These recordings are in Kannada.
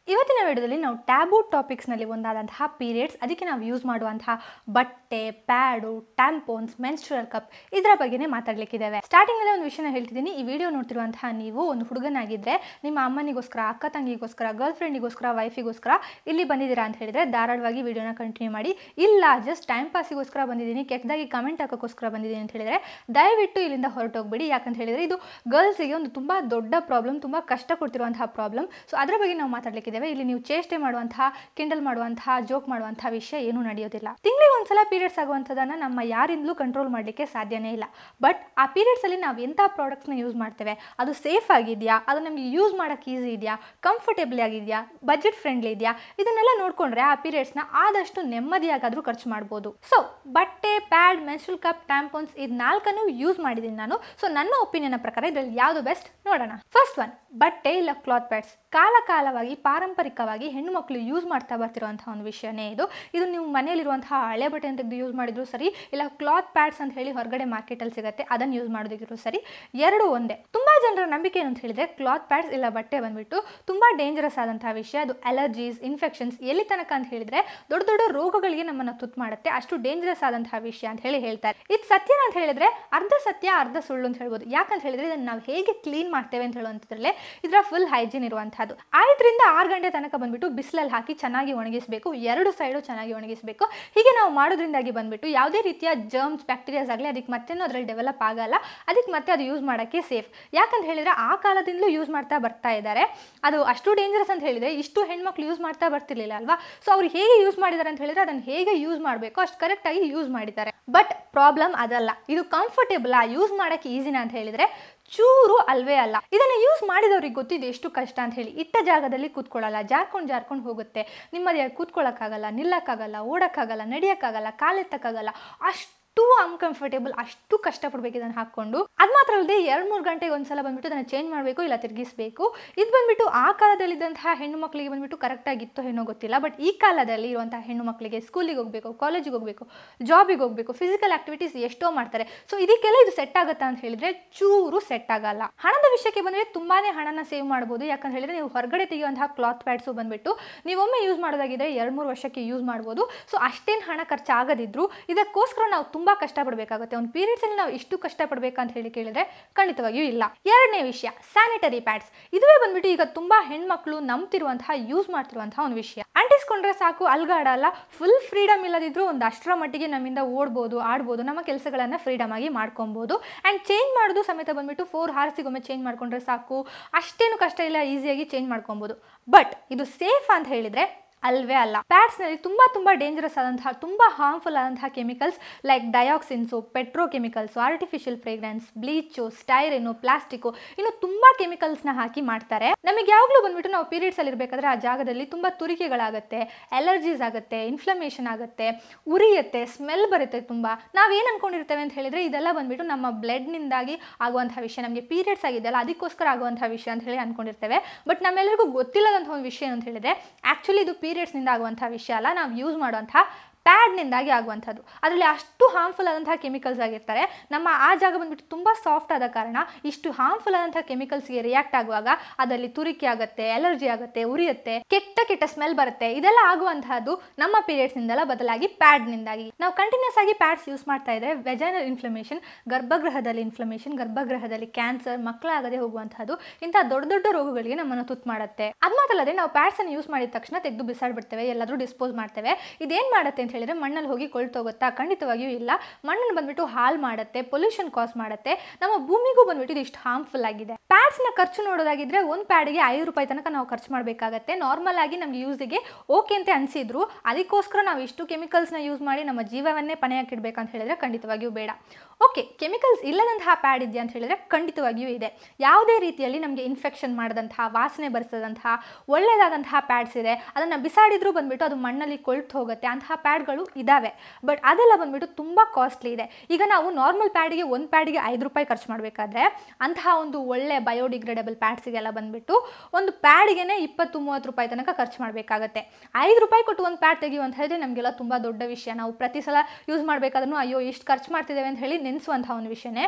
ಇವತ್ತಿನ ವಿಡಿಯೋದಲ್ಲಿ ನಾವು ಟ್ಯಾಬು ಟಾಪಿಕ್ಸ್ನಲ್ಲಿ ಒಂದಾದಂತಹ ಪೀರಿಯಡ್ಸ್ ಅದಕ್ಕೆ ನಾವು ಯೂಸ್ ಮಾಡುವಂತಹ ಬಟ್ಟೆ ಪ್ಯಾಡು ಟ್ಯಾಂಪೋನ್ಸ್ ಮೆನ್ಸ್ಟ್ರಲ್ ಕಪ್ ಇದರ ಬಗ್ಗೆನೇ ಮಾತಾಡ್ಲಿಕ್ಕಿದ್ದೇವೆ ಸ್ಟಾರ್ಟಿಂಗಲ್ಲೇ ಒಂದು ವಿಷಯನ ಹೇಳ್ತಿದ್ದೀನಿ ಈ ವಿಡಿಯೋ ನೋಡ್ತಿರುವಂತಹ ನೀವು ಒಂದು ಹುಡುಗನಾಗಿದ್ದರೆ ನಿಮ್ಮ ಅಮ್ಮನಿಗೋಸ್ಕರ ಅಕ್ಕ ತಂಗಿಗೋಸ್ಕರ ಗರ್ಲ್ ಫ್ರೆಂಡಿಗೋಸ್ಕರ ವೈಫಿಗೋಸ್ಕರ ಇಲ್ಲಿ ಬಂದಿದ್ದೀರಾ ಅಂತ ಹೇಳಿದ್ರೆ ಧಾರಾಳವಾಗಿ ವಿಡಿಯೋನ ಕಂಟಿನ್ಯೂ ಮಾಡಿ ಇಲ್ಲ ಜಸ್ಟ್ ಟೈಮ್ ಪಾಸಿಗೋಸ್ಕರ ಬಂದಿದ್ದೀನಿ ಕೆಟ್ಟದಾಗಿ ಕಮೆಂಟ್ ಹಾಕೋಕ್ಕೋಸ್ಕರ ಬಂದಿದ್ದೀನಿ ಅಂತ ಹೇಳಿದ್ರೆ ದಯವಿಟ್ಟು ಇಲ್ಲಿಂದ ಹೊರಟೋಗ್ಬಿಡಿ ಯಾಕಂತ ಹೇಳಿದ್ರೆ ಇದು ಗರ್ಲ್ಸಿಗೆ ಒಂದು ತುಂಬ ದೊಡ್ಡ ಪ್ರಾಬ್ಲಮ್ ತುಂಬ ಕಷ್ಟ ಕೊಡ್ತಿರುವಂತಹ ಪ್ರಾಬ್ಲಮ್ ಸೊ ಅದರ ಬಗ್ಗೆ ನಾವು ಮಾತಾಡ್ಲಿಕ್ಕಿದ್ದೇವೆ ಇಲ್ಲಿ ನೀವು ಚೇಷ್ಟೆ ಮಾಡುವಂತಹ ಕಿಂಡಲ್ ಮಾಡುವಂತಹ ಜೋಕ್ ಮಾಡುವಂತಹ ವಿಷಯ ಏನೂ ನಡೆಯೋದಿಲ್ಲ ತಿಂಗಳಿಗೆ ಒಂದ್ಸಲ ಪೀರಿಯಡ್ಸ್ ಆಗುವಂಥದ್ದನ್ನು ನಮ್ಮ ಯಾರಿಂದಲೂ ಕಂಟ್ರೋಲ್ ಮಾಡಲಿಕ್ಕೆ ಸಾಧ್ಯನೇ ಇಲ್ಲ ಬಟ್ ಆ ಪೀರಿಯಡ್ಸಲ್ಲಿ ನಾವು ಎಂಥ ಪ್ರಾಡಕ್ಟ್ಸ್ನ ಯೂಸ್ ಮಾಡ್ತೇವೆ ಅದು ಸೇಫ್ ಆಗಿದೆಯಾ ಅದು ನಮಗೆ ಯೂಸ್ ಮಾಡೋಕ್ಕೆ ಈಸಿ ಇದೆಯಾ ಕಂಫರ್ಟೇಬಲ್ ಆಗಿದೆಯಾ ಬಜೆಟ್ ಫ್ರೆಂಡ್ಲಿ ಇದೆಯಾ ಇದನ್ನೆಲ್ಲ ನೋಡಿಕೊಂಡ್ರೆ ಆ ಪೀರಿಯಡ್ಸ್ನ ಆದಷ್ಟು ನೆಮ್ಮದಿಯಾಗಾದರೂ ಖರ್ಚು ಮಾಡ್ಬೋದು ಸೊ ಬಟ್ಟೆ ಪ್ಯಾಡ್ ಮೆನ್ಸ್ಟ್ರಲ್ ಕಪ್ ಟ್ಯಾಂಪೋನ್ಸ್ ಇದು ನಾಲ್ಕನ್ನು ಯೂಸ್ ಮಾಡಿದ್ದೀನಿ ನಾನು ಸೊ ನನ್ನ ಒಪಿನಿಯನ್ ಪ್ರಕಾರ ಇದರಲ್ಲಿ ಯಾವುದು ಬೆಸ್ಟ್ ನೋಡೋಣ ಫಸ್ಟ್ ಒನ್ ಬಟ್ಟೆ ಇಲ್ಲ ಕ್ಲಾತ್ ಪ್ಯಾಡ್ಸ್ ಕಾಲ ಕಾಲವಾಗಿ ಪಾರಂಪರಿಕವಾಗಿ ಹೆಣ್ಣು ಮಕ್ಕಳು ಯೂಸ್ ಮಾಡ್ತಾ ಬರ್ತಿರುವಂತಹ ಒಂದು ವಿಷಯನೇ ಇದು ಇದು ನೀವು ಮನೆಯಲ್ಲಿರುವಂತಹ ಹಳೆ ಬಟ್ಟೆಯನ್ನು ತೆಗೆದು ಯೂಸ್ ಮಾಡಿದ್ರು ಸರಿ ಇಲ್ಲ ಕ್ಲಾತ್ ಪ್ಯಾಡ್ಸ್ ಅಂತ ಹೇಳಿ ಹೊರಗಡೆ ಮಾರ್ಕೆಟಲ್ಲಿ ಸಿಗುತ್ತೆ ಅದನ್ನು ಯೂಸ್ ಮಾಡೋದಕ್ಕಿದ್ರು ಸರಿ ಎರಡು ಒಂದೇ ತುಂಬ ಜನರ ನಂಬಿಕೆ ಏನು ಅಂತ ಹೇಳಿದ್ರೆ ಕ್ಲಾತ್ ಪ್ಯಾಡ್ಸ್ ಇಲ್ಲ ಬಟ್ಟೆ ಬಂದ್ಬಿಟ್ಟು ತುಂಬ ಡೇಂಜರಸ್ ಆದಂತಹ ವಿಷಯ ಅದು ಅಲರ್ಜೀಸ್ ಇನ್ಫೆಕ್ಷನ್ಸ್ ಎಲ್ಲಿ ತನಕ ಅಂತ ಹೇಳಿದ್ರೆ ದೊಡ್ಡ ದೊಡ್ಡ ರೋಗಗಳಿಗೆ ನಮ್ಮನ್ನು ತುತ್ತು ಮಾಡುತ್ತೆ ಅಷ್ಟು ಡೇಂಜರಸ್ ಆದಂತಹ ವಿಷಯ ಅಂತ ಹೇಳಿ ಹೇಳ್ತಾರೆ ಇದು ಸತ್ಯನ ಅಂತ ಹೇಳಿದ್ರೆ ಅರ್ಧ ಸತ್ಯ ಅರ್ಧ ಸುಳ್ಳು ಅಂತ ಹೇಳ್ಬೋದು ಯಾಕಂತ ಹೇಳಿದ್ರೆ ಇದನ್ನು ನಾವು ಹೇಗೆ ಕ್ಲೀನ್ ಮಾಡ್ತೇವೆ ಅಂತ ಹೇಳುವಂಥದ್ರಲ್ಲೇ ಇದರ ಫುಲ್ ಹೈಜೀನ್ ಇರುವಂಥದ್ದು ಐದರಿಂದ ಆರು ಗಂಟೆ ತನಕ ಬಂದ್ಬಿಟ್ಟು ಬಿಸಿಲಲ್ಲಿ ಹಾಕಿ ಚೆನ್ನಾಗಿ ಒಣಗಿಸಬೇಕು ಎರಡು ಸೈಡು ಚೆನ್ನಾಗಿ ಒಣಗಿಸಬೇಕು ಹೀಗೆ ನಾವು ಮಾಡೋದ್ರಿಂದಾಗಿ ಬಂದ್ಬಿಟ್ಟು ಯಾವುದೇ ರೀತಿಯ ಜರ್ಮ್ಸ್ ಬ್ಯಾಕ್ಟೀರಿಯಾಸ್ ಆಗಲಿ ಅದಕ್ಕೆ ಮತ್ತೇನೂ ಅದರಲ್ಲಿ ಡೆವಲಪ್ ಆಗಲ್ಲ ಅದಕ್ಕೆ ಮತ್ತೆ ಅದು ಯೂಸ್ ಮಾಡೋಕ್ಕೆ ಸೇಫ್ ಯಾಕಂತ ಹೇಳಿದ್ರೆ ಆ ಕಾಲದಿಂದಲೂ ಯೂಸ್ ಮಾಡ್ತಾ ಬರ್ತಾ ಇದ್ದಾರೆ ಅದು ಅಷ್ಟು ಡೇಂಜರಸ್ ಅಂತ ಹೇಳಿದ್ರೆ ಇಷ್ಟು ಹೆಣ್ಮಕ್ಳು ಯೂಸ್ ಮಾಡ್ತಾ ಬರ್ತಿರ್ಲಿಲ್ಲ ಅಲ್ವಾ ಸೊ ಅವ್ರು ಹೇಗೆ ಯೂಸ್ ಮಾಡಿದ್ದಾರೆ ಅಂತ ಹೇಳಿದ್ರೆ ಅದನ್ನು ಹೇಗೆ ಯೂಸ್ ಮಾಡಬೇಕು ಅಷ್ಟು ಕರೆಕ್ಟಾಗಿ ಯೂಸ್ ಮಾಡಿದ್ದಾರೆ ಬಟ್ ಪ್ರಾಬ್ಲಮ್ ಅದಲ್ಲ ಇದು ಕಂಫರ್ಟೇಬಲ್ ಯೂಸ್ ಮಾಡೋಕ್ಕೆ ಈಸಿನ ಅಂತ ಹೇಳಿದ್ರೆ ಚೂರು ಅಲ್ವೇ ಅಲ್ಲ ಇದನ್ನು ಯೂಸ್ ಮಾಡಿದವ್ರಿಗೆ ಗೊತ್ತಿದೆ ಎಷ್ಟು ಕಷ್ಟ ಅಂತ ಹೇಳಿ ಇಟ್ಟ ಜಾಗದಲ್ಲಿ ಕೂತ್ಕೊಳ್ಳಲ್ಲ ಜಾರ್ಕೊಂಡು ಜಾರ್ಕೊಂಡು ಹೋಗುತ್ತೆ ನಿಮ್ಮದೇ ಕೂತ್ಕೊಳ್ಳೋಕ್ಕಾಗಲ್ಲ ನಿಲ್ಲಕ್ಕಾಗಲ್ಲ ಓಡೋಕ್ಕಾಗಲ್ಲ ನಡೆಯೋಕ್ಕಾಗಲ್ಲ ಕಾಲೆತ್ತಕ್ಕಾಗಲ್ಲ ಅಷ್ಟು ಅಷ್ಟು ಅನ್ಕಂಫರ್ಟೇಬಲ್ ಅಷ್ಟು ಕಷ್ಟಪಡ್ಬೇಕು ಇದನ್ನು ಹಾಕ್ಕೊಂಡು ಅದು ಮಾತ್ರ ಅಲ್ಲದೆ ಎರಡು ಮೂರು ಗಂಟೆಗೆ ಒಂದ್ಸಲ ಬಂದ್ಬಿಟ್ಟು ಅದನ್ನು ಚೇಂಜ್ ಮಾಡಬೇಕು ಇಲ್ಲ ತಿರುಗಿಸ್ಬೇಕು ಇದು ಬಂದ್ಬಿಟ್ಟು ಆ ಕಾಲದಲ್ಲಿದ್ದಂತಹ ಹೆಣ್ಣು ಮಕ್ಕಳಿಗೆ ಬಂದ್ಬಿಟ್ಟು ಕರೆಕ್ಟಾಗಿತ್ತೋ ಏನೋ ಗೊತ್ತಿಲ್ಲ ಬಟ್ ಈ ಕಾಲದಲ್ಲಿ ಇರುವಂತಹ ಹೆಣ್ಣು ಮಕ್ಕಳಿಗೆ ಸ್ಕೂಲಿಗೆ ಹೋಗಬೇಕು ಕಾಲೇಜಿಗೆ ಹೋಗಬೇಕು ಜಾಬಿಗೆ ಹೋಗಬೇಕು ಫಿಸಿಕಲ್ ಆಕ್ಟಿವಿಟೀಸ್ ಎಷ್ಟೋ ಮಾಡ್ತಾರೆ ಸೊ ಇದಕ್ಕೆಲ್ಲ ಇದು ಸೆಟ್ ಆಗುತ್ತಾ ಅಂತ ಹೇಳಿದ್ರೆ ಚೂರು ಸೆಟ್ ಆಗಲ್ಲ ಹಣದ ವಿಷಯಕ್ಕೆ ಬಂದರೆ ತುಂಬಾನೇ ಹಣನ ಸೇವ್ ಮಾಡ್ಬೋದು ಯಾಕಂತ ಹೇಳಿದ್ರೆ ನೀವು ಹೊರಗಡೆ ತೆಗೆಯುವಂತಹ ಕ್ಲಾತ್ ಪ್ಯಾಡ್ಸು ಬಂದ್ಬಿಟ್ಟು ನೀವೊಮ್ಮೆ ಯೂಸ್ ಮಾಡೋದಾಗಿದ್ರೆ ಎರಡು ಮೂರು ವರ್ಷಕ್ಕೆ ಯೂಸ್ ಮಾಡ್ಬೋದು ಸೊ ಅಷ್ಟೇನು ಹಣ ಖರ್ಚಾಗದಿದ್ರು ಇದಕ್ಕೋಸ್ಕರ ನಾವು ತುಂಬ ಕಷ್ಟಪಡಬೇಕಾಗುತ್ತೆ ಒಂದು ಪೀರಿಯಡ್ಸಲ್ಲಿ ನಾವು ಇಷ್ಟು ಕಷ್ಟಪಡಬೇಕಂತ ಹೇಳಿ ಕೇಳಿದ್ರೆ ಖಂಡಿತವಾಗಿಯೂ ಇಲ್ಲ ಎರಡನೇ ವಿಷಯ ಸ್ಯಾನಿಟರಿ ಪ್ಯಾಡ್ಸ್ ಇದುವೇ ಬಂದ್ಬಿಟ್ಟು ಈಗ ತುಂಬ ಹೆಣ್ಮಕ್ಳು ನಂಬ್ತಿರುವಂತಹ ಯೂಸ್ ಮಾಡ್ತಿರುವಂತಹ ಒಂದು ವಿಷಯ ಅಂಟಿಸ್ಕೊಂಡ್ರೆ ಸಾಕು ಅಲ್ಗಾಡಲ್ಲ ಫುಲ್ ಫ್ರೀಡಮ್ ಇಲ್ಲದಿದ್ರು ಒಂದು ಅಷ್ಟರ ಮಟ್ಟಿಗೆ ನಮ್ಮಿಂದ ಓಡ್ಬೋದು ಆಡ್ಬೋದು ನಮ್ಮ ಕೆಲಸಗಳನ್ನು ಫ್ರೀಡಮ್ ಆಗಿ ಮಾಡ್ಕೊಬೋದು ಆ್ಯಂಡ್ ಚೇಂಜ್ ಮಾಡೋದು ಸಮೇತ ಬಂದ್ಬಿಟ್ಟು ಫೋರ್ ಹಾರ್ಸಿಗೊಮ್ಮೆ ಚೇಂಜ್ ಮಾಡ್ಕೊಂಡ್ರೆ ಸಾಕು ಅಷ್ಟೇನು ಕಷ್ಟ ಇಲ್ಲ ಈಸಿಯಾಗಿ ಚೇಂಜ್ ಮಾಡ್ಕೊಬೋದು ಬಟ್ ಇದು ಸೇಫ್ ಅಂತ ಹೇಳಿದ್ರೆ ಅಲ್ವೇ ಅಲ್ಲ ಪ್ಯಾಡ್ಸ್ನಲ್ಲಿ ತುಂಬ ತುಂಬ ಡೇಂಜರಸ್ ಆದಂತಹ ತುಂಬ ಹಾರ್ಮ್ಫುಲ್ ಆದಂತಹ chemicals like dioxins petrochemicals artificial fragrance bleach styrene plastic ಇನ್ನು ತುಂಬ ಕೆಮಿಕಲ್ಸ್ನ ಹಾಕಿ ಮಾಡ್ತಾರೆ ನಮಗೆ ಯಾವಾಗಲೂ ಬಂದ್ಬಿಟ್ಟು ನಾವು ಪೀರಿಯಡ್ಸಲ್ಲಿ ಇರಬೇಕಾದ್ರೆ ಆ ಜಾಗದಲ್ಲಿ ತುಂಬ ತುರಿಕೆಗಳಾಗುತ್ತೆ ಅಲರ್ಜೀಸ್ ಆಗುತ್ತೆ ಇನ್ಫ್ಲಮೇಷನ್ ಆಗುತ್ತೆ ಉರಿಯುತ್ತೆ ಸ್ಮೆಲ್ ಬರುತ್ತೆ ತುಂಬ ನಾವೇನು ಅನ್ಕೊಂಡಿರ್ತೇವೆ ಅಂತ ಹೇಳಿದ್ರೆ ಇದೆಲ್ಲ ಬಂದ್ಬಿಟ್ಟು ನಮ್ಮ ಬ್ಲಡ್ನಿಂದಾಗಿ ಆಗುವಂಥ ವಿಷಯ ನಮಗೆ ಪೀರಿಯಡ್ಸ್ ಆಗಿದೆಯಲ್ಲ ಅದಕ್ಕೋಸ್ಕರ ಆಗುವಂಥ ವಿಷಯ ಅಂತ ಹೇಳಿ ಅನ್ಕೊಂಡಿರ್ತೇವೆ ಬಟ್ ನಮ್ಮೆಲ್ಲರಿಗೂ ಗೊತ್ತಿಲ್ಲದಂಥ ಒಂದು ವಿಷಯ ಅಂತ ಹೇಳಿದ್ರೆ ಆ್ಯಕ್ಚುಲಿ ಇದು ಪೀರಿಯಡ್ಸ್ನಿಂದ ಆಗುವಂಥ ವಿಷಯ ಅಲ್ಲ ನಾವು ಯೂಸ್ ಮಾಡುವಂಥ ಪ್ಯಾಡ್ನಿಂದಾಗಿ ಆಗುವಂಥದ್ದು ಅದರಲ್ಲಿ ಅಷ್ಟು ಹಾರ್ಮ್ಫುಲ್ ಆದಂತಹ ಕೆಮಿಕಲ್ಸ್ ಆಗಿರ್ತಾರೆ ನಮ್ಮ ಆ ಜಾಗ ಬಂದ್ಬಿಟ್ಟು ತುಂಬ ಸಾಫ್ಟ್ ಆದ ಕಾರಣ ಇಷ್ಟು ಹಾರ್ಮ್ಫುಲ್ ಆದಂಥ ಕೆಮಿಕಲ್ಸ್ಗೆ ರಿಯಾಕ್ಟ್ ಆಗುವಾಗ ಅದರಲ್ಲಿ ತುರಿಕೆ ಆಗುತ್ತೆ ಅಲರ್ಜಿ ಆಗುತ್ತೆ ಉರಿಯುತ್ತೆ ಕೆಟ್ಟ ಕೆಟ್ಟ ಸ್ಮೆಲ್ ಬರುತ್ತೆ ಇದೆಲ್ಲ ಆಗುವಂತಹದ್ದು ನಮ್ಮ ಪೀರಿಯಡ್ಸ್ನಿಂದೆಲ್ಲ ಬದಲಾಗಿ ಪ್ಯಾಡ್ನಿಂದಾಗಿ ನಾವು ಕಂಟಿನ್ಯೂಸ್ ಆಗಿ ಪ್ಯಾಡ್ಸ್ ಯೂಸ್ ಮಾಡ್ತಾ ಇದ್ರೆ ವೆಜೈನಲ್ ಇನ್ಫ್ಲಮೇಷನ್ ಗರ್ಭಗೃಹದಲ್ಲಿ ಇನ್ಫ್ಲಮೇಷನ್ ಗರ್ಭಗೃಹದಲ್ಲಿ ಕ್ಯಾನ್ಸರ್ ಮಕ್ಕಳಾಗದೆ ಹೋಗುವಂತಹದ್ದು ಇಂಥ ದೊಡ್ಡ ದೊಡ್ಡ ರೋಗಗಳಿಗೆ ನಮ್ಮನ್ನು ತುತ್ತು ಮಾಡುತ್ತೆ ಅದು ಮಾತ್ರ ಅಲ್ಲದೆ ನಾವು ಪ್ಯಾಡ್ಸ್ ಅನ್ನು ಯೂಸ್ ಮಾಡಿದ ತಕ್ಷಣ ತೆಗೆದು ಬಿಸಾಡ್ಬಿಡ್ತೇವೆ ಎಲ್ಲಾದರೂ ಡಿಸ್ಪೋಸ್ ಮಾಡ್ತೇವೆ ಇದೇನು ಮಾಡುತ್ತೆ ಅಂತ ಹೇಳಿದ್ರೆ ಮಣ್ಣಲ್ಲಿ ಹೋಗಿ ಕೊಳ್ತೋಗುತ್ತಾ ಖಂಡಿತವಾಗಿಯೂ ಇಲ್ಲ ಮಣ್ಣನ್ನು ಬಂದ್ಬಿಟ್ಟು ಹಾಳು ಮಾಡುತ್ತೆ ಪೊಲ್ಯೂಷನ್ ಕಾಸ್ ಮಾಡುತ್ತೆ ನಮ್ಮ ಭೂಮಿಗೂ ಬಂದ್ಬಿಟ್ಟು ಇದು ಇಷ್ಟು ಹಾರ್ಮ್ಫುಲ್ ಆಗಿದೆ ಪ್ಯಾಡ್ಸ್ನ ಖರ್ಚು ನೋಡೋದಾಗಿದ್ರೆ ಒಂದು ಪ್ಯಾಡ್ಗೆ ಐದು ರೂಪಾಯಿ ತನಕ ನಾವು ಖರ್ಚು ಮಾಡಬೇಕಾಗತ್ತೆ ನಾರ್ಮಲ್ ಆಗಿ ನಮ್ಗೆ ಯೂಸಿಗೆ ಓಕೆ ಅಂತ ಅನಿಸಿದ್ರು ಅದಕ್ಕೋಸ್ಕರ ನಾವು ಇಷ್ಟು ಕೆಮಿಕಲ್ಸ್ನ ಯೂಸ್ ಮಾಡಿ ನಮ್ಮ ಜೀವವನ್ನೇ ಪಣೆಯಾಕಿಡ್ಬೇಕಂತ ಹೇಳಿದ್ರೆ ಖಂಡಿತವಾಗಿಯೂ ಬೇಡ ಓಕೆ ಕೆಮಿಕಲ್ಸ್ ಇಲ್ಲದಂತಹ ಪ್ಯಾಡ್ ಇದೆಯಾ ಅಂತ ಹೇಳಿದ್ರೆ ಖಂಡಿತವಾಗಿಯೂ ಇದೆ ಯಾವುದೇ ರೀತಿಯಲ್ಲಿ ನಮಗೆ ಇನ್ಫೆಕ್ಷನ್ ಮಾಡದಂತಹ ವಾಸನೆ ಬರೆಸದಂತಹ ಒಳ್ಳೆಯದಾದಂತಹ ಪ್ಯಾಡ್ಸ್ ಇದೆ ಅದನ್ನು ಬಿಸಾಡಿದ್ರೂ ಬಂದ್ಬಿಟ್ಟು ಅದು ಮಣ್ಣಲ್ಲಿ ಕೊಳ್ತು ಹೋಗುತ್ತೆ ಅಂತಹ ಪ್ಯಾಡ್ಗಳು ಇದ್ದಾವೆ ಬಟ್ ಅದೆಲ್ಲ ಬಂದ್ಬಿಟ್ಟು ತುಂಬ ಕಾಸ್ಟ್ಲಿ ಇದೆ ಈಗ ನಾವು ನಾರ್ಮಲ್ ಪ್ಯಾಡಿಗೆ ಒಂದು ಪ್ಯಾಡಿಗೆ ಐದು ರೂಪಾಯಿ ಖರ್ಚು ಮಾಡಬೇಕಾದ್ರೆ ಅಂತಹ ಒಂದು ಒಳ್ಳೆ ಬಯೋಡಿಗ್ರೇಡಬಲ್ ಪ್ಯಾಡ್ಸಿಗೆಲ್ಲ ಬಂದ್ಬಿಟ್ಟು ಒಂದು ಪ್ಯಾಡಿಗೆ ಇಪ್ಪತ್ತು ಮೂವತ್ತು ರೂಪಾಯಿ ತನಕ ಖರ್ಚು ಮಾಡಬೇಕಾಗತ್ತೆ ಐದು ರೂಪಾಯಿ ಕೊಟ್ಟು ಒಂದು ಪ್ಯಾಡ್ ತೆಗೆಯುವಂತ ಹೇಳಿದ್ರೆ ನಮಗೆಲ್ಲ ತುಂಬ ದೊಡ್ಡ ವಿಷಯ ನಾವು ಪ್ರತಿ ಸಲ ಯೂಸ್ ಮಾಡಬೇಕಾದ್ರೂ ಅಯ್ಯೋ ಇಷ್ಟು ಖರ್ಚು ಮಾಡ್ತಿದ್ದೇವೆ ಅಂತ ಹೇಳಿ ನೆನೆಸುವಂಥ ಒಂದು ವಿಷಯನೇ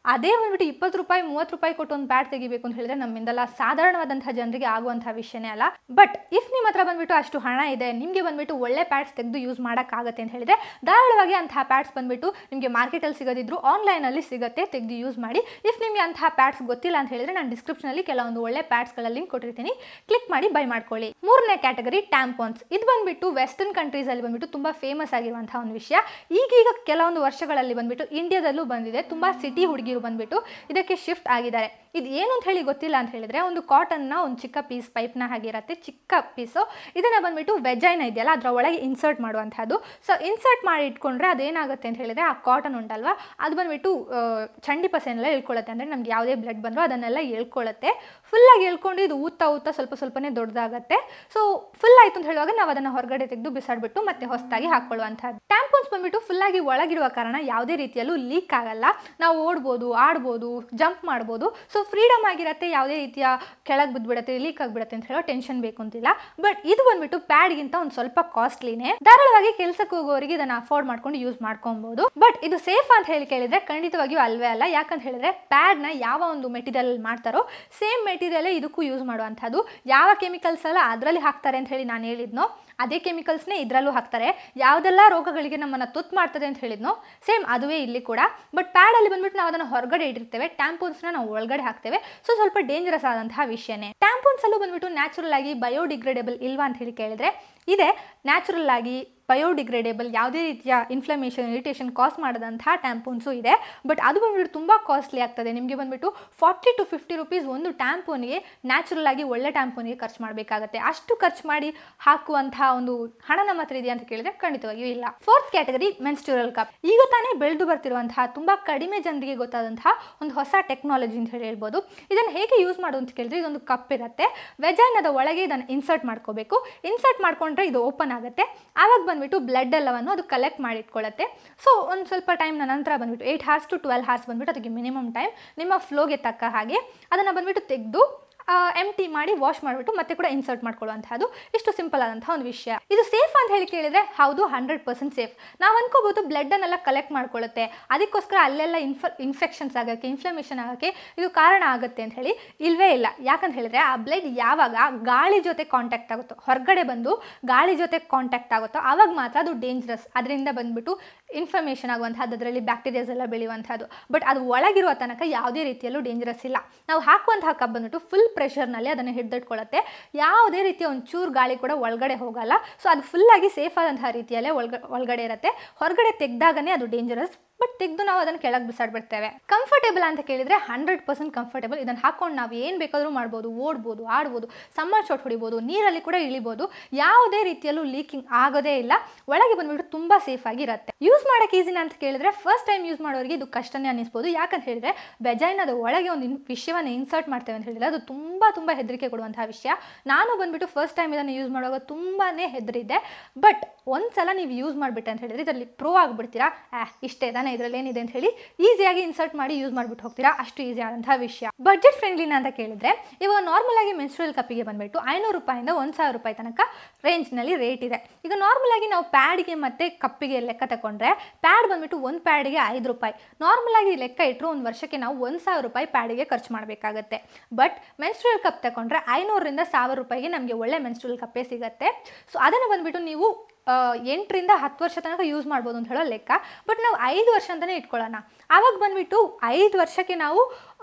ಅದೇ ಬಂದ್ಬಿಟ್ಟು ಇಪ್ಪತ್ತು ರೂಪಾಯಿ ಮೂವತ್ತು ರೂಪಾಯಿ ಕೊಟ್ಟು ಒಂದು ಪ್ಯಾಡ್ ತೆಗಿಬೇಕು ಅಂತ ಹೇಳಿದ್ರೆ ನಮ್ಮಿಂದಲ್ಲ ಸಾಧಾರಣವಾದಂತಹ ಜನರಿಗೆ ಆಗುವಂತಹ ವಿಷಯನೇ ಅಲ್ಲ ಬಟ್ ಇಫ್ ನಿಮ್ಮ ಹತ್ರ ಬಂದ್ಬಿಟ್ಟು ಅಷ್ಟು ಹಣ ಇದೆ ನಿಮಗೆ ಬಂದ್ಬಿಟ್ಟು ಒಳ್ಳೆ ಪ್ಯಾಡ್ಸ್ ತೆಗೆದು ಯೂಸ್ ಮಾಡೋಕ್ಕಾಗತ್ತೆ ಅಂತ ಹೇಳಿದ್ರೆ ಧಾರಾಳವಾಗಿ ಅಂತಹ ಪ್ಯಾಡ್ಸ್ ಬಂದ್ಬಿಟ್ಟು ನಿಮಗೆ ಮಾರ್ಕೆಟಲ್ಲಿ ಸಿಗೋದಿದ್ರು ಆನ್ಲೈನಲ್ಲಿ ಸಿಗುತ್ತೆ ತೆಗೆದು ಯೂಸ್ ಮಾಡಿ ಇಫ್ ನಿಮಗೆ ಅಂತಹ ಪ್ಯಾಡ್ಸ್ ಗೊತ್ತಿಲ್ಲ ಅಂತ ಹೇಳಿದ್ರೆ ನಾನು ಡಿಸ್ಕ್ರಿಪ್ಷನಲ್ಲಿ ಕೆಲವೊಂದು ಒಳ್ಳೆ ಪ್ಯಾಡ್ಸ್ಗಳ ಲಿಂಕ್ ಕೊಟ್ಟಿರ್ತೀನಿ ಕ್ಲಿಕ್ ಮಾಡಿ ಬೈ ಮಾಡ್ಕೊಳ್ಳಿ ಮೂರನೇ ಕ್ಯಾಟಗರಿ ಟ್ಯಾಂಪಾನ್ಸ್ ಇದು ಬಂದ್ಬಿಟ್ಟು ವೆಸ್ಟರ್ನ್ ಕಂಟ್ರೀಸಲ್ಲಿ ಬಂದ್ಬಿಟ್ಟು ತುಂಬ ಫೇಮಸ್ ಆಗಿರುವಂತಹ ಒಂದು ವಿಷಯ ಈಗೀಗ ಕೆಲವೊಂದು ವರ್ಷಗಳಲ್ಲಿ ಬಂದ್ಬಿಟ್ಟು ಇಂಡಿಯಾದಲ್ಲೂ ಬಂದಿದೆ ತುಂಬ ಸಿಟಿ ಹುಡುಗಿರು ಬಂದ್ಬಿಟ್ಟು ಇದಕ್ಕೆ ಶಿಫ್ಟ್ ಆಗಿದ್ದಾರೆ ಇದು ಏನು ಅಂತ ಹೇಳಿ ಗೊತ್ತಿಲ್ಲ ಅಂತ ಹೇಳಿದ್ರೆ ಒಂದು ಕಾಟನ್ನ ಒಂದು ಚಿಕ್ಕ ಪೀಸ್ ಪೈಪ್ನ ಹಾಗಿರತ್ತೆ ಚಿಕ್ಕ ಪೀಸು ಇದನ್ನು ಬಂದ್ಬಿಟ್ಟು ವೆಜೈನ ಇದೆಯಲ್ಲ ಅದರ ಒಳಗೆ ಇನ್ಸರ್ಟ್ ಮಾಡುವಂಥದ್ದು ಸೊ ಇನ್ಸರ್ಟ್ ಮಾಡಿ ಇಟ್ಕೊಂಡ್ರೆ ಅದೇನಾಗುತ್ತೆ ಅಂತ ಹೇಳಿದ್ರೆ ಆ ಕಾಟನ್ ಉಂಟಲ್ವಾ ಅದು ಬಂದ್ಬಿಟ್ಟು ಆ, ಚಂಡಿ ಪಸೆನೆಲ್ಲ ಇಳ್ಕೊಳ್ಳುತ್ತೆ ಅಂದರೆ ನಮ್ಗೆ ಯಾವುದೇ ಬ್ಲಡ್ ಬಂದರೂ ಅದನ್ನೆಲ್ಲ ಎಳ್ಕೊಳ್ಳುತ್ತೆ ಫುಲ್ಲಾಗಿ ಎಳ್ಕೊಂಡು ಇದು ಊತಾ ಊತಾ ಸ್ವಲ್ಪ ಸ್ವಲ್ಪನೇ ದೊಡ್ಡದಾಗತ್ತೆ ಸೊ ಫುಲ್ ಆಯಿತು ಅಂತ ಹೇಳುವಾಗ ನಾವು ಅದನ್ನು ಹೊರಗಡೆ ತೆಗೆದು ಬಿಸಾಡ್ಬಿಟ್ಟು ಮತ್ತೆ ಹೊಸದಾಗಿ ಹಾಕ್ಕೊಳ್ಳುವಂಥದ್ದು ಟ್ಯಾಂಪೋನ್ಸ್ ಬಂದ್ಬಿಟ್ಟು ಫುಲ್ಲಾಗಿ ಒಳಗಿರುವ ಕಾರಣ ಯಾವುದೇ ರೀತಿಯಲ್ಲೂ ಲೀಕ್ ಆಗಲ್ಲ ನಾವು ಓಡ್ಬೋದು ಆಡ್ಬೋದು ಜಂಪ್ ಮಾಡ್ಬೋದು ಸೊ ಫ್ರೀಡಮ್ ಆಗಿರತ್ತೆ ಯಾವುದೇ ರೀತಿಯ ಕೆಳಗೆ ಬಿದ್ದುಬಿಡತ್ತೆ ಲೀಕ್ ಆಗಿಬಿಡತ್ತೆ ಅಂತ ಹೇಳೋ ಟೆನ್ಷನ್ ಬೇಕು ಅಂತಿಲ್ಲ ಬಟ್ ಇದು ಬಂದ್ಬಿಟ್ಟು ಪ್ಯಾಡ್ಗಿಂತ ಒಂದು ಸ್ವಲ್ಪ ಕಾಸ್ಟ್ಲಿನೇ ಧಾರಾಳವಾಗಿ ಕೆಲಸಕ್ಕೆ ಹೋಗೋರಿಗೆ ಇದನ್ನು ಅಫೋರ್ಡ್ ಮಾಡ್ಕೊಂಡು ಯೂಸ್ ಮಾಡ್ಕೊಬಹುದು ಬಟ್ ಇದು ಸೇಫ್ ಅಂತ ಹೇಳಿ ಕೇಳಿದ್ರೆ ಖಂಡಿತವಾಗಿಯೂ ಅಲ್ವೇ ಅಲ್ಲ ಯಾಕಂತ ಹೇಳಿದ್ರೆ ಪ್ಯಾಡ್ನ ಯಾವ ಒಂದು ಮೆಟೀರಿಯಲ್ ಮಾಡ್ತಾರೋ ಸೇಮ್ ಮೆಟೀರಿಯಲ್ ಇದಕ್ಕೂ ಯೂಸ್ ಮಾಡುವಂಥದ್ದು ಯಾವ ಕೆಮಿಕಲ್ಸ್ ಎಲ್ಲ ಅದರಲ್ಲಿ ಹಾಕ್ತಾರೆ ಅಂತ ಹೇಳಿ ನಾನು ಹೇಳಿದ್ನೋ ಅದೇ ಕೆಮಿಕಲ್ಸ್ನೇ ಇದರಲ್ಲೂ ಹಾಕ್ತಾರೆ ಯಾವುದೆಲ್ಲ ರೋಗಗಳಿಗೆ ನಮ್ಮನ್ನು ತುತ್ತು ಮಾಡ್ತದೆ ಅಂತ ಹೇಳಿದ್ನೋ ಸೇಮ್ ಅದುವೇ ಇಲ್ಲಿ ಕೂಡ ಬಟ್ ಪ್ಯಾಡಲ್ಲಿ ಬಂದ್ಬಿಟ್ಟು ನಾವು ಅದನ್ನು ಹೊರಗಡೆ ಇಟ್ಟಿರ್ತೇವೆ ಟ್ಯಾಂಪೂನ್ಸ್ನ ನಾವು ಒಳಗಡೆ ಹಾಕ್ತೇವೆ ಸೊ ಸ್ವಲ್ಪ ಡೇಂಜರಸ್ ಆದಂತಹ ವಿಷಯನೇ ಟ್ಯಾಂಪೂನ್ಸ್ ಅಲ್ಲೂ ಬಂದ್ಬಿಟ್ಟು ನ್ಯಾಚುರಲ್ ಆಗಿ ಬಯೋಡಿಗ್ರೇಡೇಬಲ್ ಇಲ್ವಾ ಅಂತ ಹೇಳಿ ಕೇಳಿದ್ರೆ ಇದೆ ನ್ಯಾಚುರಲ್ ಆಗಿ ಬಯೋಡಿಗ್ರೇಡೇಬಲ್ ಯಾವುದೇ ರೀತಿಯ ಇನ್ಫ್ಲಮೇಷನ್ ಇರಿಟೇಷನ್ ಕಾಸ್ ಮಾಡದಂತಹ ಟ್ಯಾಂಪೂನ್ಸು ಇದೆ ಬಟ್ ಅದು ಬಂದ್ಬಿಟ್ಟು ತುಂಬ ಕಾಸ್ಟ್ಲಿ ಆಗ್ತದೆ ನಿಮಗೆ ಬಂದ್ಬಿಟ್ಟು ಫಾರ್ಟಿ ಟು ಫಿಫ್ಟಿ ರುಪೀಸ್ ಒಂದು ಟ್ಯಾಂಪೂನಿಗೆ ನ್ಯಾಚುರಲ್ ಆಗಿ ಒಳ್ಳೆ ಟ್ಯಾಂಪೂನಿಗೆ ಖರ್ಚು ಮಾಡಬೇಕಾಗತ್ತೆ ಅಷ್ಟು ಖರ್ಚು ಮಾಡಿ ಹಾಕುವಂತಹ ಒಂದು ಹಣ ನಮ್ಮ ಹತ್ರ ಇದೆಯಾ ಅಂತ ಕೇಳಿದ್ರೆ ಖಂಡಿತವಾಗಿಯೂ ಇಲ್ಲ ಫೋರ್ತ್ ಕ್ಯಾಟಗರಿ ಮೆನ್ಸ್ಟ್ಯೂರಲ್ ಕಪ್ ಈಗ ತಾನೇ ಬೆಳೆದು ಬರ್ತಿರುವಂತಹ ತುಂಬ ಕಡಿಮೆ ಜನರಿಗೆ ಗೊತ್ತಾದಂತಹ ಒಂದು ಹೊಸ ಟೆಕ್ನಾಲಜಿ ಅಂತ ಹೇಳಿ ಹೇಳ್ಬೋದು ಇದನ್ನು ಹೇಗೆ ಯೂಸ್ ಮಾಡೋದು ಅಂತ ಕೇಳಿದ್ರೆ ಇದೊಂದು ಕಪ್ ಇರುತ್ತೆ ವೆಜೈನದ ಒಳಗೆ ಇದನ್ನು ಇನ್ಸರ್ಟ್ ಮಾಡ್ಕೋಬೇಕು ಇನ್ಸರ್ಟ್ ಮಾಡ್ಕೊಂಡ್ರೆ ಇದು ಓಪನ್ ಆಗುತ್ತೆ ಆವಾಗ ಬಂದ್ಬಿಟ್ಟು ಬ್ಲಡ್ ಎಲ್ಲವನ್ನು ಅದು ಕಲೆಕ್ಟ್ ಮಾಡಿ ಇಟ್ಕೊಳ್ಳುತ್ತೆ ಸೊ ಒಂದು ಸ್ವಲ್ಪ ಟೈಮ್ನ ನಂತರ ಬಂದ್ಬಿಟ್ಟು eight hours to twelve hours ಬಂದ್ಬಿಟ್ಟು ಅದಕ್ಕೆ ಮಿನಿಮಮ್ ಟೈಮ್ ನಿಮ್ಮ ಫ್ಲೋಗೆ ತಕ್ಕ ಹಾಗೆ ಅದನ್ನು ಬಂದ್ಬಿಟ್ಟು ತೆಗೆದು ಎಮ್ ಟಿ ಮಾಡಿ ವಾಶ್ ಮಾಡಿಬಿಟ್ಟು ಮತ್ತೆ ಕೂಡ ಇನ್ಸರ್ಟ್ ಮಾಡ್ಕೊಳ್ಳುವಂಥದ್ದು ಇಷ್ಟು ಸಿಂಪಲ್ ಆದಂತಹ ಒಂದು ವಿಷಯ ಇದು ಸೇಫ್ ಅಂತ ಹೇಳಿ ಕೇಳಿದರೆ ಹೌದು ಹಂಡ್ರೆಡ್ ಪರ್ಸೆಂಟ್ ಸೇಫ್ ನಾವು ಅನ್ಕೋಬೋದು ಬ್ಲಡ್ಡನ್ನೆಲ್ಲ ಕಲೆಕ್ಟ್ ಮಾಡ್ಕೊಳ್ಳುತ್ತೆ ಅದಕ್ಕೋಸ್ಕರ ಅಲ್ಲೆಲ್ಲ ಇನ್ಫ ಇನ್ಫೆಕ್ಷನ್ಸ್ ಆಗೋಕ್ಕೆ ಇನ್ಫ್ಲಮೇಷನ್ ಆಗೋಕ್ಕೆ ಇದು ಕಾರಣ ಆಗುತ್ತೆ ಅಂತ ಹೇಳಿ ಇಲ್ವೇ ಇಲ್ಲ ಯಾಕಂತ ಹೇಳಿದ್ರೆ ಆ ಬ್ಲಡ್ ಯಾವಾಗ ಗಾಳಿ ಜೊತೆ ಕಾಂಟ್ಯಾಕ್ಟ್ ಆಗುತ್ತೋ ಹೊರಗಡೆ ಬಂದು ಗಾಳಿ ಜೊತೆ ಕಾಂಟ್ಯಾಕ್ಟ್ ಆಗುತ್ತೋ ಆವಾಗ ಮಾತ್ರ ಅದು ಡೇಂಜರಸ್ ಅದರಿಂದ ಬಂದ್ಬಿಟ್ಟು ಇನ್ಫ್ಲಮೇಷನ್ ಆಗುವಂಥದ್ದು ಅದರಲ್ಲಿ ಬ್ಯಾಕ್ಟೀರಿಯಾಸ್ ಎಲ್ಲ ಬೆಳೆಯುವಂಥದ್ದು ಬಟ್ ಅದು ಒಳಗಿರುವ ತನಕ ಯಾವುದೇ ರೀತಿಯಲ್ಲೂ ಡೇಂಜರಸ್ ಇಲ್ಲ ನಾವು ಹಾಕುವಂತಹ ಕಪ್ ಬಂದ್ಬಿಟ್ಟು ಫುಲ್ ಪ್ರೆಷರ್ನಲ್ಲಿ ಅದನ್ನು ಹಿಡಿದಿಟ್ಕೊಳ್ಳುತ್ತೆ ಯಾವುದೇ ರೀತಿಯ ಒಂದು ಚೂರು ಗಾಳಿ ಕೂಡ ಒಳಗಡೆ ಹೋಗಲ್ಲ ಸೊ ಅದು ಫುಲ್ಲಾಗಿ ಸೇಫ್ ಆದಂತಹ ರೀತಿಯಲ್ಲೇ ಒಳಗ ಒಳಗಡೆ ಇರುತ್ತೆ ಹೊರಗಡೆ ತೆಗ್ದಾಗನೇ ಅದು ಡೇಂಜರಸ್ ಬಟ್ ತೆಗೆದು ನಾವು ಅದನ್ನು ಕೆಳಗೆ ಬಿಸಾಡ್ಬಿಡ್ತೇವೆ ಕಂಫರ್ಟೇಬಲ್ ಅಂತ ಕೇಳಿದರೆ ಹಂಡ್ರೆಡ್ ಪರ್ಸೆಂಟ್ ಕಂಫರ್ಟೇಬಲ್ ಇದನ್ನು ಹಾಕೊಂಡು ನಾವು ಏನು ಬೇಕಾದರೂ ಮಾಡ್ಬೋದು ಓಡ್ಬೋದು ಆಡ್ಬೋದು ಸಮ್ಮರ್ ಶಾಟ್ ಹೊಡಿಬೋದು ನೀರಲ್ಲಿ ಕೂಡ ಇಳಿಬೋದು ಯಾವುದೇ ರೀತಿಯಲ್ಲೂ ಲೀಕಿಂಗ್ ಆಗೋದೇ ಇಲ್ಲ ಒಳಗೆ ಬಂದ್ಬಿಟ್ಟು ತುಂಬ ಸೇಫ್ ಆಗಿರುತ್ತೆ ಯೂಸ್ ಮಾಡೋಕ್ಕೆ ಈಸಿನ ಅಂತ ಕೇಳಿದ್ರೆ ಫಸ್ಟ್ ಟೈಮ್ ಯೂಸ್ ಮಾಡೋರಿಗೆ ಇದು ಕಷ್ಟನೇ ಅನ್ನಿಸ್ಬೋದು ಯಾಕಂತ ಹೇಳಿದ್ರೆ ಬೆಜೈನದ ಒಳಗೆ ಒಂದು ಇನ್ ವಿಷಯವನ್ನು ಇನ್ಸರ್ಟ್ ಮಾಡ್ತೇವೆ ಅಂತ ಹೇಳಿದ್ರೆ ಅದು ತುಂಬ ತುಂಬ ಹೆದರಿಕೆ ಕೊಡುವಂತಹ ವಿಷಯ ನಾನು ಬಂದ್ಬಿಟ್ಟು ಫಸ್ಟ್ ಟೈಮ್ ಇದನ್ನು ಯೂಸ್ ಮಾಡುವಾಗ ತುಂಬಾ ಹೆದರಿದ್ದೆ ಬಟ್ ಒಂದ್ಸಲ ನೀವು ಯೂಸ್ ಮಾಡಿಬಿಟ್ಟೆ ಅಂತ ಹೇಳಿದ್ರೆ ಇದರಲ್ಲಿ ಪ್ರೋ ಆಗಿಬಿಡ್ತೀರಾ ಆ ಇಷ್ಟೇ ತಾನೇ ಇದರಲ್ಲಿ ಏನಿದೆ ಅಂತ ಹೇಳಿ ಈಸಿಯಾಗಿ ಇನ್ಸರ್ಟ್ ಮಾಡಿ ಯೂಸ್ ಮಾಡಿಬಿಟ್ಟು ಹೋಗ್ತೀರಾ ಅಷ್ಟು ಈಸಿ ಆದಂತಹ ವಿಷಯ ಬಡ್ಜೆಟ್ ಫ್ರೆಂಡ್ಲಿನ ಅಂತ ಕೇಳಿದ್ರೆ ಇವಾಗ ನಾರ್ಮಲ್ ಆಗಿ ಮೆನ್ಸ್ಟ್ರಲ್ ಕಪ್ಪಿಗೆ ಬಂದ್ಬಿಟ್ಟು ಐನೂರು ರೂಪಾಯಿಂದ ಒಂದು ಸಾವಿರ ರೂಪಾಯಿ ತನಕ ರೇಂಜ್ನಲ್ಲಿ ರೇಟ್ ಇದೆ ಈಗ ನಾರ್ಮಲ್ ಆಗಿ ನಾವು ಪ್ಯಾಡ್ಗೆ ಮತ್ತು ಕಪ್ಪಿಗೆ ಲೆಕ್ಕ ತಗೊಂಡ್ರೆ ಪ್ಯಾಡ್ ಬಂದ್ಬಿಟ್ಟು ಒಂದು ಪ್ಯಾಡಿಗೆ ಐದು ರೂಪಾಯಿ ನಾರ್ಮಲ್ ಆಗಿ ಲೆಕ್ಕ ಇಟ್ಟರು ಒಂದು ವರ್ಷಕ್ಕೆ ನಾವು ಒಂದು ಸಾವಿರ ರೂಪಾಯಿ ಪ್ಯಾಡಿಗೆ ಖರ್ಚು ಮಾಡಬೇಕಾಗತ್ತೆ ಬಟ್ ಮೆನ್ಸ್ಟ್ರಲ್ ಕಪ್ ತಗೊಂಡ್ರೆ ಐನೂರರಿಂದ ಸಾವಿರ ರೂಪಾಯಿಗೆ ನಮಗೆ ಒಳ್ಳೆ ಮೆನ್ಸ್ಟ್ರಲ್ ಕಪ್ಪೇ ಸಿಗುತ್ತೆ ಸೊ ಅದನ್ನು ಬಂದ್ಬಿಟ್ಟು ನೀವು ಆ, ಎಂಟರಿಂದ ಹತ್ತು ವರ್ಷ ತನಕ ಯೂಸ್ ಮಾಡ್ಬೋದು ಅಂತ ಹೇಳೋ ಲೆಕ್ಕ ಬಟ್ ನಾವು ಐದು ವರ್ಷ ಅಂತಲೇ ಇಟ್ಕೊಳ್ಳೋಣ ಆವಾಗ ಬಂದ್ಬಿಟ್ಟು ಐದು ವರ್ಷಕ್ಕೆ ನಾವು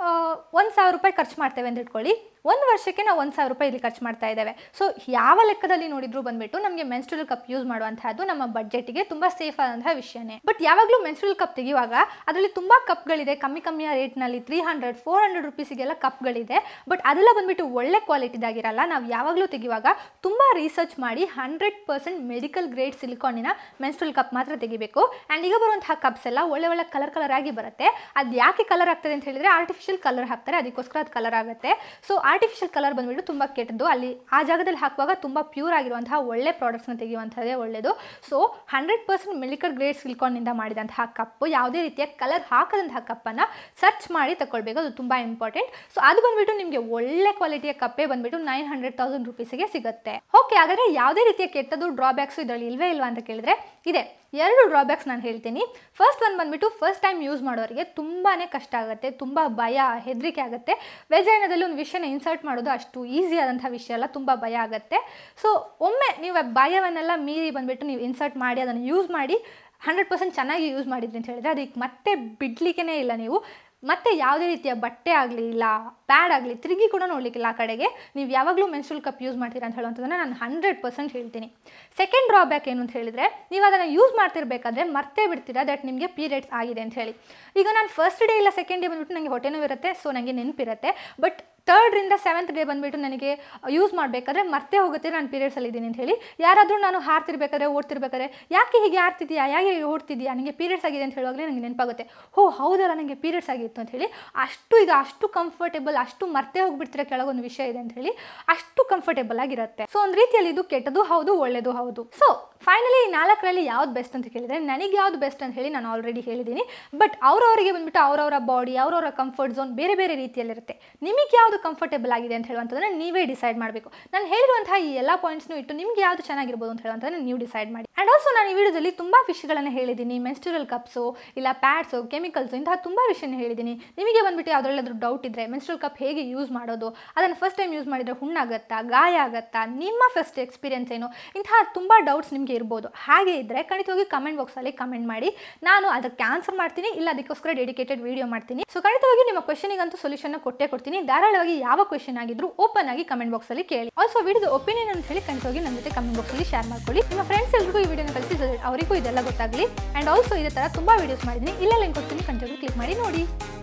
ಒಂದು ಸಾವಿರ ರೂಪಾಯಿ ಖರ್ಚು ಮಾಡ್ತೇವೆ ಅಂತ ಇಟ್ಕೊಳ್ಳಿ ಒಂದು ವರ್ಷಕ್ಕೆ ನಾವು ಒಂದು ಸಾವಿರ ರೂಪಾಯಿ ಇಲ್ಲಿ ಖರ್ಚು ಮಾಡ್ತಾ ಇದ್ದೇವೆ ಸೊ ಯಾವ ಲೆಕ್ಕದಲ್ಲಿ ನೋಡಿದ್ರು ಬಂದ್ಬಿಟ್ಟು ನಮಗೆ ಮೆನ್ಸ್ಟ್ರಲ್ ಕಪ್ ಯೂಸ್ ಮಾಡುವಂತಹದ್ದು ನಮ್ಮ ಬಡ್ಜೆಟ್ಗೆ ತುಂಬ ಸೇಫ್ ಆದಂತಹ ವಿಷಯನೇ ಬಟ್ ಯಾವಾಗಲೂ ಮೆನ್ಸ್ಟ್ರಲ್ ಕಪ್ ತೆಗೆಯುವಾಗ ಅದರಲ್ಲಿ ತುಂಬ ಕಪ್ಗಳಿದೆ ಕಮ್ಮಿ ಕಮ್ಮಿಯ ರೇಟ್ನಲ್ಲಿ ತ್ರೀ ಹಂಡ್ರೆಡ್ ಫೋರ್ ಹಂಡ್ರೆಡ್ ರುಪೀಸಿಗೆಲ್ಲ ಕಪ್ಗಳಿದೆ ಬಟ್ ಅದೆಲ್ಲ ಬಂದ್ಬಿಟ್ಟು ಒಳ್ಳೆ ಕ್ವಾಲಿಟಿದಾಗಿರಲ್ಲ ನಾವು ಯಾವಾಗಲೂ ತೆಗೆಯುವಾಗ ತುಂಬ ರಿಸರ್ಚ್ ಮಾಡಿ ಹಂಡ್ರೆಡ್ ಪರ್ಸೆಂಟ್ ಮೆಡಿಕಲ್ ಗ್ರೇಡ್ ಸಿಲಿಕಾನಿನ ಮೆನ್ಸ್ಟ್ರಲ್ ಕಪ್ ಮಾತ್ರ ತೆಗಿಬೇಕು ಆ್ಯಂಡ್ ಈಗ ಬರುವಂತಹ ಕಪ್ಸ್ ಎಲ್ಲ ಒಳ್ಳೆ ಒಳ್ಳೆ ಕಲರ್ ಕಲರ್ ಆಗಿ ಬರುತ್ತೆ ಅದು ಯಾಕೆ ಕಲರ್ ಆಗ್ತದೆ ಅಂತ ಹೇಳಿದ್ರೆ ಆರ್ಟಿಫಿಷಿಯಲ್ ಕಲರ್ ಹಾಕ್ತಾರೆ ಅದಕ್ಕೋಸ್ಕರ ಅದು ಕಲರ್ ಆಗುತ್ತೆ ಸೊ ಆರ್ಟಿಫಿಷಿಯಲ್ ಕಲರ್ ಬಂದ್ಬಿಟ್ಟು ತುಂಬ ಕೆಟ್ಟದ್ದು ಅಲ್ಲಿ ಆ ಜಾಗದಲ್ಲಿ ಹಾಕುವಾಗ ತುಂಬ ಪ್ಯೂರ್ ಆಗಿರುವಂತಹ ಒಳ್ಳೆ ಪ್ರಾಡಕ್ಟ್ಸ್ನ ತೆಗೆಯುವಂಥದ್ದೇ ಒಳ್ಳೆಯದು so hundred percent medical grade ಸಿಲಿಕಾನ್ನಿಂದ ಮಾಡಿದಂತಹ ಕಪ್ಪು ಯಾವುದೇ ರೀತಿಯ ಕಲರ್ ಹಾಕದಂತಹ ಕಪ್ಪನ್ನು ಸರ್ಚ್ ಮಾಡಿ ತಗೊಳ್ಬೇಕು ಅದು ತುಂಬ ಇಂಪಾರ್ಟೆಂಟ್ ಸೊ ಅದು ಬಂದ್ಬಿಟ್ಟು ನಿಮಗೆ ಒಳ್ಳೆ ಕ್ವಾಲಿಟಿಯ ಕಪ್ಪೇ ಬಂದ್ಬಿಟ್ಟು ನೈನ್ ಹಂಡ್ರೆಡ್ ತೌಸಂಡ್ ರುಪೀಸಿಗೆ ಸಿಗುತ್ತೆ ಓಕೆ ಹಾಗಾದರೆ ಯಾವುದೇ ರೀತಿಯ ಕೆಟ್ಟದ್ದು ಡ್ರಾಬ್ಯಾಕ್ಸು ಇದರಲ್ಲಿ ಇಲ್ವೇ ಇಲ್ವಾ ಅಂತ ಕೇಳಿದ್ರೆ ಇದೆ ಎರಡು ಡ್ರಾಬ್ಯಾಕ್ಸ್ ನಾನು ಹೇಳ್ತೀನಿ ಫಸ್ಟ್ ಒನ್ ಬಂದ್ಬಿಟ್ಟು ಫಸ್ಟ್ ಟೈಮ್ ಯೂಸ್ ಮಾಡೋರಿಗೆ ತುಂಬಾ ಕಷ್ಟ ಆಗುತ್ತೆ ತುಂಬ ಭಯ ಹೆದರಿಕೆ ಆಗುತ್ತೆ ವೆಜೈನದಲ್ಲಿ ಒಂದು ವಿಷಯನ ಇನ್ಸರ್ಟ್ ಮಾಡೋದು ಅಷ್ಟು ಈಸಿ ಆದಂಥ ವಿಷಯ ಅಲ್ಲ ತುಂಬ ಭಯ ಆಗುತ್ತೆ ಸೊ ಒಮ್ಮೆ ನೀವು ಆ ಭಯವನ್ನೆಲ್ಲ ಮೀರಿ ಬಂದುಬಿಟ್ಟು ನೀವು ಇನ್ಸರ್ಟ್ ಮಾಡಿ ಅದನ್ನು ಯೂಸ್ ಮಾಡಿ ಹಂಡ್ರೆಡ್ ಪರ್ಸೆಂಟ್ ಚೆನ್ನಾಗಿ ಯೂಸ್ ಮಾಡಿದ್ರಿ ಅಂತ ಹೇಳಿದ್ರೆ ಅದಕ್ಕೆ ಮತ್ತೆ ಬಿಡ್ಲಿಕ್ಕೇ ಇಲ್ಲ ನೀವು ಮತ್ತೆ ಯಾವುದೇ ರೀತಿಯ ಬಟ್ಟೆ ಆಗಲಿ ಇಲ್ಲ ಪ್ಯಾಡ್ ಆಗಲಿ ತಿರುಗಿ ಕೂಡ ನೋಡಲಿಕ್ಕಿಲ್ಲ ಆ ಕಡೆಗೆ ನೀವು ಯಾವಾಗಲೂ ಮೆನ್ಸ್ಟ್ರಲ್ ಕಪ್ ಯೂಸ್ ಮಾಡ್ತೀರಾ ಅಂತ ಹೇಳುವಂಥದ್ದನ್ನು ನಾನು ಹಂಡ್ರೆಡ್ ಪರ್ಸೆಂಟ್ ಹೇಳ್ತೀನಿ ಸೆಕೆಂಡ್ ಡ್ರಾಬ್ಯಾಕ್ ಏನು ಅಂತ ಹೇಳಿದರೆ ನೀವು ಅದನ್ನು ಯೂಸ್ ಮಾಡ್ತಿರ್ಬೇಕಾದ್ರೆ ಮರ್ತೇ ಬಿಡ್ತೀರಾ ದಟ್ ನಿಮಗೆ ಪೀರಿಯಡ್ಸ್ ಆಗಿದೆ ಅಂತ ಹೇಳಿ ಈಗ ನಾನು ಫಸ್ಟ್ ಡೇ ಇಲ್ಲ ಸೆಕೆಂಡ್ ಡೇ ಬಂದುಬಿಟ್ಟು ನನಗೆ ಹೊಟ್ಟೆ ನೋವು ಇರುತ್ತೆ ಸೊ ನನಗೆ ನೆನಪಿರುತ್ತೆ ಬಟ್ ತರ್ಡ್ರಿಂದ ಸೆವೆಂತ್ ಡೇ ಬಂದುಬಿಟ್ಟು ನನಗೆ ಯೂಸ್ ಮಾಡಬೇಕಾದ್ರೆ ಮರ್ತೇ ಹೋಗುತ್ತೆ ನಾನು ಪೀರಿಯಡ್ಸಲ್ಲಿ ಇದ್ದೀನಿ ಅಂತ ಹೇಳಿ ಯಾರಾದರೂ ನಾನು ಹಾರ್ತಿರ್ಬೇಕಾದ್ರೆ ಓಡ್ತಿರ್ಬೇಕಾದ್ರೆ ಯಾಕೆ ಹೀಗೆ ಆಡ್ತಿದ್ಯಾ ಯಾಕೆ ಓಡ್ತಿದ್ಯಾ ನನಗೆ ಪೀರಿಯಡ್ಸ್ ಆಗಿದೆ ಅಂತ ಹೇಳುವಾಗಲೇ ನನಗೆ ನೆನಪಾಗುತ್ತೆ ಹೋ ಹೌದಲ್ಲ ನನಗೆ ಪೀರಿಯಡ್ಸ್ ಆಗಿತ್ತು ಅಂತ ಹೇಳಿ ಅಷ್ಟು ಇದು ಅಷ್ಟು ಕಂಫರ್ಟೇಬಲ್ ಅಷ್ಟು ಮರ್ತೇ ಹೋಗ್ಬಿಡ್ತೀರ ಕೆಳಗೊಂದು ವಿಷಯ ಇದೆ ಅಂತ ಹೇಳಿ ಅಷ್ಟು ಕಂಫರ್ಟೇಬಲ್ ಆಗಿರುತ್ತೆ ಸೊ ಒಂದು ರೀತಿಯಲ್ಲಿ ಇದು ಕೆಟ್ಟದು ಹೌದು ಒಳ್ಳೆಯದು ಹೌದು ಸೊ ಫೈನಲಿ ಈ ನಾಲ್ಕರಲ್ಲಿ ಯಾವ್ದು ಬೆಸ್ಟ್ ಅಂತ ಕೇಳಿದರೆ ನನಗೆ ಯಾವ್ದು ಬೆಸ್ಟ್ ಅಂತ ಹೇಳಿ ನಾನು ಆಲ್ರೆಡಿ ಹೇಳಿದ್ದೀನಿ ಬಟ್ ಅವ್ರವರಿಗೆ ಬಂದ್ಬಿಟ್ಟು ಅವರವರ ಬಾಡಿ ಅವರವರ ಕಂಫರ್ಟ್ ಝೋನ್ ಬೇರೆ ಬೇರೆ ರೀತಿಯಲ್ಲಿರುತ್ತೆ ನಿಮಗೆ ಯಾವುದು ಕಂಫರ್ಟೇಬಲ್ ಆಗಿದೆ ಅಂತ ಹೇಳುವಂಥದ್ದನ್ನ ನೀವೇ ಡಿಸೈಡ್ ಮಾಡಬೇಕು ನಾನು ಹೇಳಿರುವಂತಹ ಈ ಎಲ್ಲ ಪಾಯಿಂಟ್ಸ್ನು ಇಟ್ಟು ನಿಮ್ಗೆ ಯಾವುದು ಚೆನ್ನಾಗಿರ್ಬೋದು ಅಂತ ಹೇಳುವಂಥದ್ದನ್ನ ನೀವು ಡಿಸೈಡ್ ಮಾಡಿ ಆ್ಯಂಡ್ ಆಲ್ಸೋ ನಾನು ಈ ವಿಡಿಯೋದಲ್ಲಿ ತುಂಬ ವಿಷಯಗಳನ್ನು ಹೇಳಿದ್ದೀನಿ ಮೆನ್ಸ್ಟುರಲ್ ಕಪ್ಸು ಇಲ್ಲ ಪ್ಯಾಡ್ಸು ಕೆಮಿಕಲ್ಸು ಇಂತಹ ತುಂಬ ವಿಷಯನ ಹೇಳಿದ್ದೀನಿ ನಿಮಗೆ ಬಂದ್ಬಿಟ್ಟು ಯಾವುದ್ರಲ್ಲಾದ್ರೂ ಡೌಟ್ ಇದ್ದರೆ ಮೆನ್ಸ್ಟ್ರಲ್ ಕಪ್ ಹೇಗೆ ಯೂಸ್ ಮಾಡೋದು ಅದನ್ನು ಫಸ್ಟ್ ಟೈಮ್ ಯೂಸ್ ಮಾಡಿದರೆ ಹುಣ್ಣಾಗತ್ತಾ ಗಾಯ ಆಗುತ್ತಾ ನಿಮ್ಮ ಫಸ್ಟ್ ಎಕ್ಸ್ಪೀರಿಯನ್ಸ್ ಏನು ಇಂತಹ ತುಂಬ ಡೌಟ್ಸ್ ನಿಮಗೆ ಇರ್ಬೋದು ಹಾಗೆ ಇದ್ದರೆ ಖಂಡಿತವಾಗಿ ಕಮೆಂಟ್ ಬಾಕ್ಸಲ್ಲಿ ಕಮೆಂಟ್ ಮಾಡಿ ನಾನು ಅದಕ್ಕೆ ಆನ್ಸರ್ ಮಾಡ್ತೀನಿ ಇಲ್ಲ ಅದಕ್ಕೋಸ್ಕರ ಡೆಡಿಕೇಟೆಡ್ ವಿಡಿಯೋ ಮಾಡ್ತೀನಿ ಸೊ ಖಂಡಿತವಾಗಿ ನಿಮ್ಮ ಕ್ವಶನಿಗಂತೂ ಸೊಲ್ಯೂಷನ್ ಕೊಟ್ಟೇ ಕೊಡ್ತೀನಿ ಧಾರಾಳವಾಗಿ ಯಾವ ಕ್ವಶನ್ ಆಗಿದ್ರು ಓಪನ್ ಆಗಿ ಕಮೆಂಟ್ ಬಾಕ್ಸಲ್ಲಿ ಕೇಳಿ ಆಲ್ಸೋ ವಿಡಿಯೋದ ಒಪಿನಿಯನ್ ಅಂತ ಹೇಳಿ ಖಂಡಿತವಾಗಿ ನನ್ನ ಜೊತೆ ಕಮೆಂಟ್ ಬಾಕ್ಸಲ್ಲಿ ಶೇರ್ ಮಾಡ್ಕೊಳ್ಳಿ ನಿಮ್ಮ ಫ್ರೆಂಡ್ಸ್ ಎಲ್ರಿಗೂ ಈ ವಿಡಿಯೋನ ಕಳಿಸಿ ಅವರಿಗೂ ಇದೆಲ್ಲ ಗೊತ್ತಾಗಲಿ ಆ್ಯಂಡ್ ಆಲ್ಸೋ ಇದೇ ಥರ ತುಂಬ ವೀಡಿಯೋಸ್ ಮಾಡಿದ್ದೀನಿ ಇಲ್ಲೆಲ್ಲ ಲಿಂಕ್ ಕೊಡ್ತೀನಿ ಖಂಡಿತವಾಗಿ ಕ್ಲಿಕ್ ಮಾಡಿ ನೋಡಿ